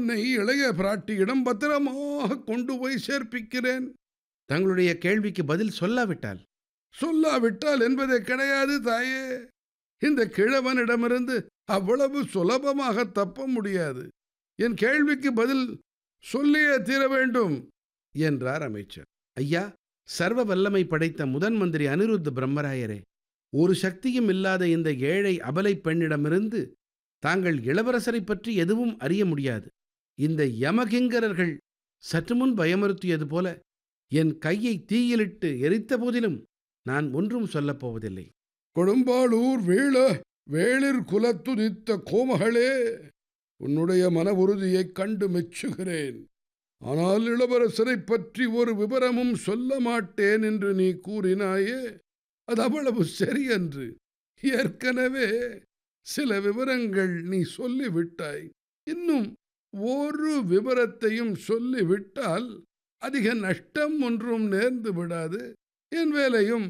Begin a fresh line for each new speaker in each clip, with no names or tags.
உன்னை இளைய பிராட்டியிடம் பத்திரமாக கொண்டு போய் சேர்ப்பிக்கிறேன்
தங்களுடைய கேள்விக்கு பதில் சொல்லாவிட்டால்
சொல்லாவிட்டால் என்பதே கிடையாது தாயே இந்த கிழவனிடமிருந்து அவ்வளவு சுலபமாக தப்ப முடியாது என் கேள்விக்கு பதில் சொல்லியே தீர வேண்டும்
என்றார் அமைச்சர் ஐயா சர்வ வல்லமை படைத்த முதன் மந்திரி அனிருத்த பிரம்மராயரே ஒரு சக்தியும் இல்லாத இந்த ஏழை அபலை பெண்ணிடமிருந்து தாங்கள் இளவரசரை பற்றி எதுவும் அறிய முடியாது இந்த யமகிங்கரர்கள் சற்று முன் பயமுறுத்தியது போல என் கையை தீயிலிட்டு எரித்த போதிலும் நான் ஒன்றும் சொல்லப் போவதில்லை
கொடும்பாளூர் வீழ வேளிர் குலத்துதித்த கோமகளே உன்னுடைய மன உறுதியைக் கண்டு மெச்சுகிறேன் ஆனால் இளவரசரைப் பற்றி ஒரு விவரமும் சொல்ல மாட்டேன் என்று நீ கூறினாயே அது அவ்வளவு சரியன்று ஏற்கனவே சில விவரங்கள் நீ சொல்லிவிட்டாய் இன்னும் ஒரு விவரத்தையும் சொல்லிவிட்டால் அதிக நஷ்டம் ஒன்றும் நேர்ந்து விடாது என் வேலையும்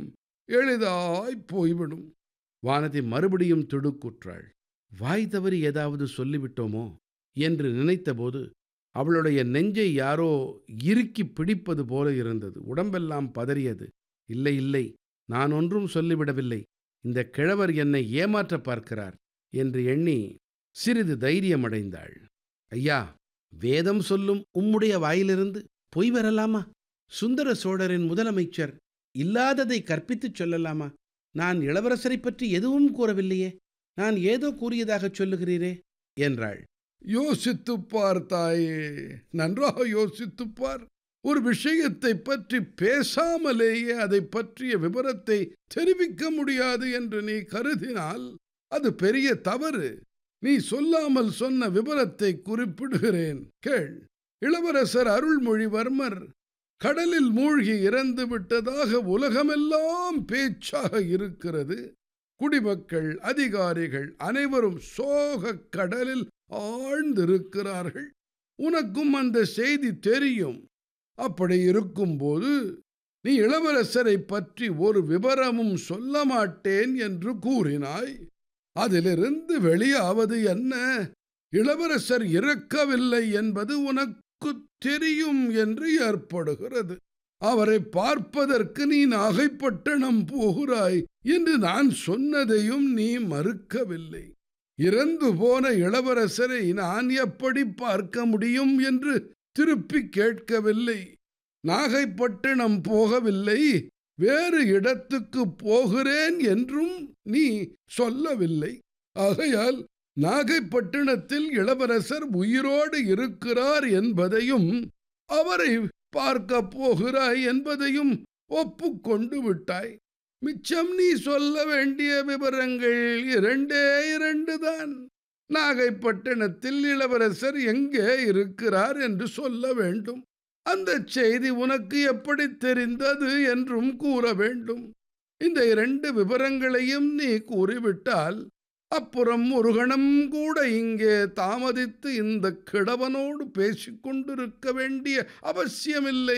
எளிதாய் போய்விடும்
வானதி மறுபடியும் திடுக்குற்றாள் வாய் தவறி ஏதாவது சொல்லிவிட்டோமோ என்று நினைத்தபோது அவளுடைய நெஞ்சை யாரோ இறுக்கி பிடிப்பது போல இருந்தது உடம்பெல்லாம் பதறியது இல்லை இல்லை நான் ஒன்றும் சொல்லிவிடவில்லை இந்த கிழவர் என்னை ஏமாற்ற பார்க்கிறார் என்று எண்ணி சிறிது தைரியமடைந்தாள் ஐயா வேதம் சொல்லும் உம்முடைய வாயிலிருந்து பொய் வரலாமா சுந்தர சோழரின் முதலமைச்சர் இல்லாததை கற்பித்துச் சொல்லலாமா நான் இளவரசரைப் பற்றி எதுவும் கூறவில்லையே நான் ஏதோ கூறியதாகச் சொல்லுகிறீரே என்றாள்
யோசித்துப் பார் தாயே நன்றாக யோசித்துப் பார் ஒரு விஷயத்தை பற்றி பேசாமலேயே அதை பற்றிய விவரத்தை தெரிவிக்க முடியாது என்று நீ கருதினால் அது பெரிய தவறு நீ சொல்லாமல் சொன்ன விவரத்தை குறிப்பிடுகிறேன் கேள் இளவரசர் அருள்மொழிவர்மர் கடலில் மூழ்கி இறந்து விட்டதாக உலகமெல்லாம் பேச்சாக இருக்கிறது குடிமக்கள் அதிகாரிகள் அனைவரும் சோகக் கடலில் ஆழ்ந்திருக்கிறார்கள் உனக்கும் அந்த செய்தி தெரியும் அப்படி இருக்கும்போது நீ இளவரசரை பற்றி ஒரு விவரமும் சொல்ல மாட்டேன் என்று கூறினாய் அதிலிருந்து வெளியாவது என்ன இளவரசர் இறக்கவில்லை என்பது உனக்கு தெரியும் என்று ஏற்படுகிறது அவரை பார்ப்பதற்கு நீ நாகைப்பட்டணம் போகிறாய் என்று நான் சொன்னதையும் நீ மறுக்கவில்லை இறந்து போன இளவரசரை நான் எப்படி பார்க்க முடியும் என்று திருப்பி கேட்கவில்லை நாகைப்பட்டினம் போகவில்லை வேறு இடத்துக்கு போகிறேன் என்றும் நீ சொல்லவில்லை ஆகையால் நாகைப்பட்டினத்தில் இளவரசர் உயிரோடு இருக்கிறார் என்பதையும் அவரை பார்க்க போகிறாய் என்பதையும் ஒப்புக்கொண்டு விட்டாய் மிச்சம் நீ சொல்ல வேண்டிய விவரங்கள் இரண்டே இரண்டு தான் நாகைப்பட்டினத்தில் இளவரசர் எங்கே இருக்கிறார் என்று சொல்ல வேண்டும் அந்த செய்தி உனக்கு எப்படி தெரிந்தது என்றும் கூற வேண்டும் இந்த இரண்டு விவரங்களையும் நீ கூறிவிட்டால் அப்புறம் ஒரு கணம் கூட இங்கே தாமதித்து இந்த கிழவனோடு பேசிக்கொண்டிருக்க வேண்டிய அவசியமில்லை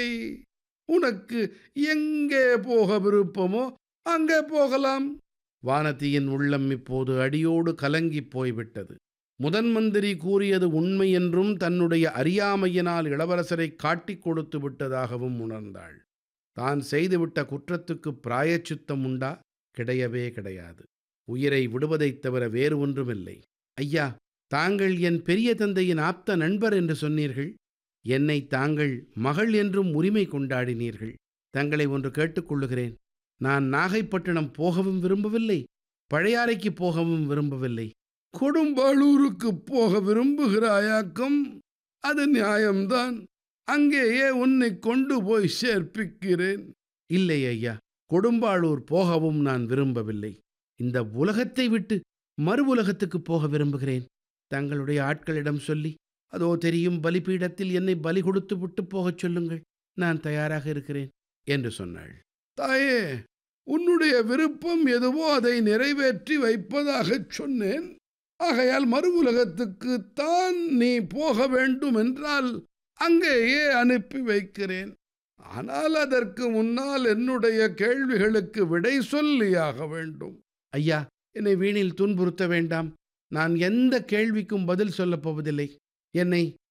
உனக்கு எங்கே போக விருப்பமோ அங்கே போகலாம்
வானதியின் உள்ளம் இப்போது அடியோடு கலங்கிப் போய்விட்டது முதன் மந்திரி கூறியது உண்மை என்றும் தன்னுடைய அறியாமையினால் இளவரசரை காட்டிக் கொடுத்து விட்டதாகவும் உணர்ந்தாள் தான் செய்துவிட்ட குற்றத்துக்கு பிராயச்சித்தம் உண்டா கிடையவே கிடையாது உயிரை விடுவதைத் தவிர வேறு ஒன்றுமில்லை ஐயா தாங்கள் என் பெரிய தந்தையின் ஆப்த நண்பர் என்று சொன்னீர்கள் என்னை தாங்கள் மகள் என்றும் உரிமை கொண்டாடினீர்கள் தங்களை ஒன்று கேட்டுக்கொள்ளுகிறேன் நான் நாகைப்பட்டினம் போகவும் விரும்பவில்லை பழையாறைக்கு போகவும் விரும்பவில்லை
கொடும்பாளூருக்கு போக விரும்புகிறாயாக்கும் அது நியாயம்தான் அங்கேயே உன்னை கொண்டு போய் சேர்ப்பிக்கிறேன்
இல்லை ஐயா கொடும்பாளூர் போகவும் நான் விரும்பவில்லை இந்த உலகத்தை விட்டு மறு உலகத்துக்கு போக விரும்புகிறேன் தங்களுடைய ஆட்களிடம் சொல்லி அதோ தெரியும் பலிபீடத்தில் என்னை பலி கொடுத்து விட்டு போகச் சொல்லுங்கள் நான் தயாராக இருக்கிறேன் என்று சொன்னாள்
தாயே உன்னுடைய விருப்பம் எதுவோ அதை நிறைவேற்றி வைப்பதாகச் சொன்னேன் ஆகையால் மறு உலகத்துக்கு தான் நீ போக வேண்டும் என்றால் அங்கேயே அனுப்பி வைக்கிறேன் ஆனால் அதற்கு முன்னால் என்னுடைய கேள்விகளுக்கு விடை சொல்லியாக வேண்டும்
ஐயா என்னை வீணில் துன்புறுத்த வேண்டாம் நான் எந்த கேள்விக்கும் பதில் சொல்லப் போவதில்லை என்னை